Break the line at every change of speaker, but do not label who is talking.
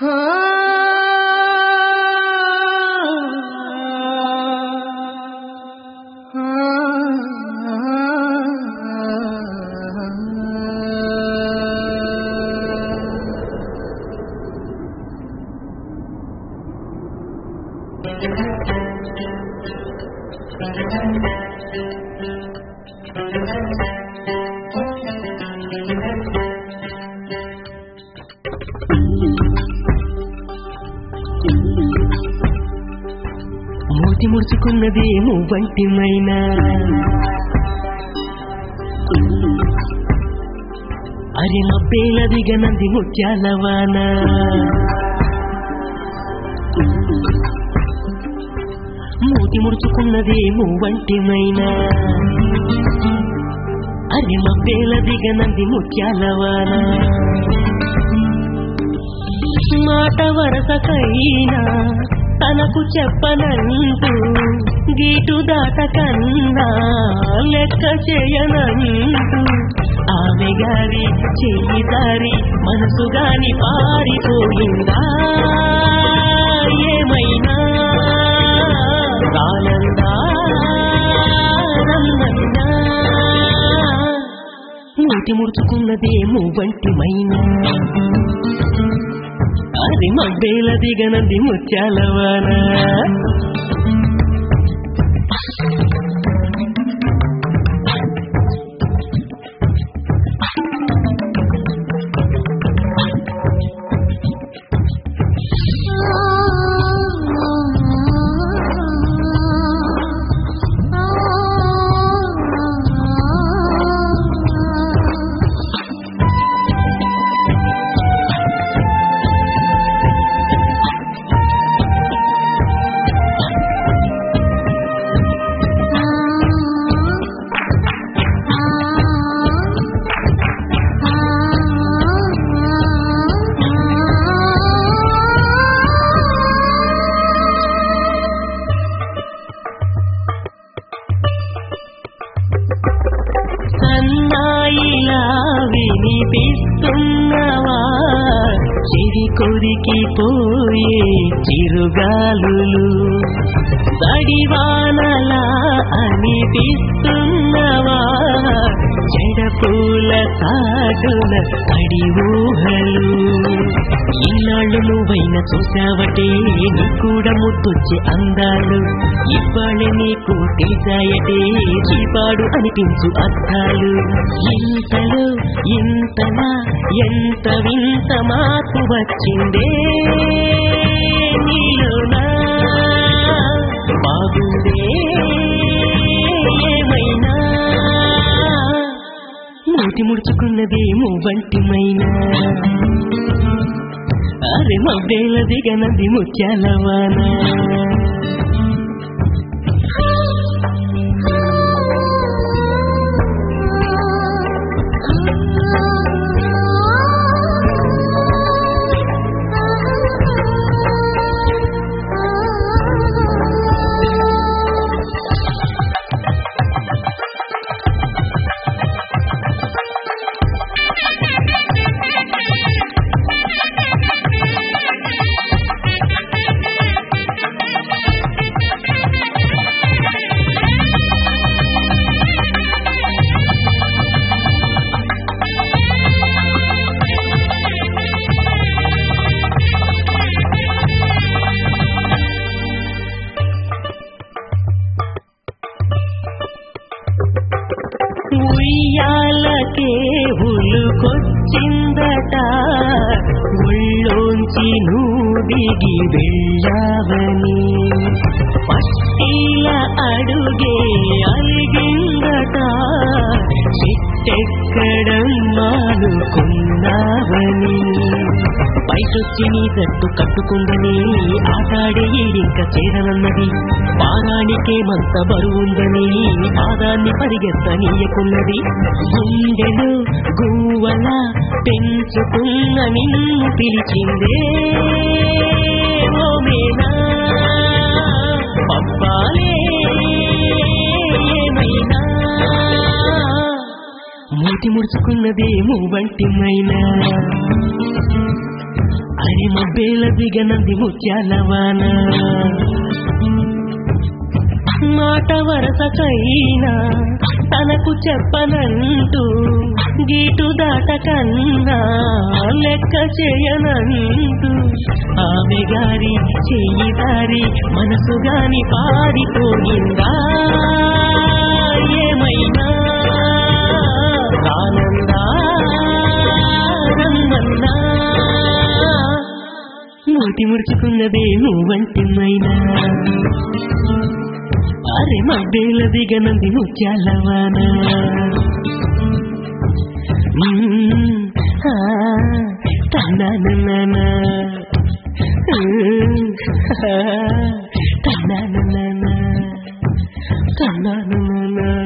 మూతి ముడుచుకున్నదేమో వంటిమైనా అరే మబ్బేల దిగనంది ముత్యాలవాన మూతి ముడుచుకున్నదేమో వంటిమైనా అరే మబ్బేల దిగనంది ముత్యాలవాన మాట వరసకైనా తనకు చెప్పనంటూ గీటు దాటకన్నా లెక్క చేయనంటూ ఆమె గారి చెయ్యి దారి మనసు గాని పారిపోయిందా ఏమైనా కాలందా రమ్మన్నా మూతి ముడుచుకున్నదేమో వంటిమైనా అది మబ్బేల దిగనది ముత్యాలవాన సన్నాయిలా వినిపిస్తున్నవా చెవి కొరికి పోయే చిరుగాలులు తడివానలా అనిపిస్తున్నవా చెడపూల సాటున తడి ఊహలు ఇన్నాళ్ళు నువ్వైనా చూసావటే నీ కూడా ముద్దొచ్చే అందాలు ఇవాళ నీకు తెలిసాయటే చీపాడు అనిపించు అర్థాలు ఇంతలో ఇంతలా ఎంత వింత మార్పు వచ్చిందే నీలోనా బాగుందే ఏమైనా మూతి ముడుచుకున్నదేమో వంటిమైనా అరే మబ్బేల దిగనది ముత్యాలవాన ఉయ్యాలకే ఉలుకొచ్చిందట ఒళ్ళోంచి నువ్వు దిగి వెళ్ళావని పట్టిల అడుగే అలిగిందట చిట్టెక్కడం మానుకున్నావని పైకొచ్చి నీ తట్టు కట్టుకుందని ఆటాడే ఈడింక చేరనన్నది పారానికే మంత బరువుందని పాదాన్ని పరిగెత్తనీయకున్నది గుండెలు గువ్వల పెంచుకున్న నిన్ను పిలిచిందే ఓ మేనా పప్పాలే ఏమైనా మూతి ముడుచుకున్నదేమో వంటిమైనా హరి మబ్బేల దిగనంది ముత్యాలవాన మాట వరసకైనా తనకు చెప్పనంటూ గీటు దాటకన్నా లెక్క చేయనంటూ ఆమె గారి చెయ్యి దారి మనసు గాని పారిపోయిందా ఏమైనా రానందా రమ్మన్నా మూతి ముడుచుకున్నదే నువ్వంటిమైనా అరే మబ్బేల దిగనంది ముత్యాలవాన తన్నానన్న తన్నానన్న తన్నానన్న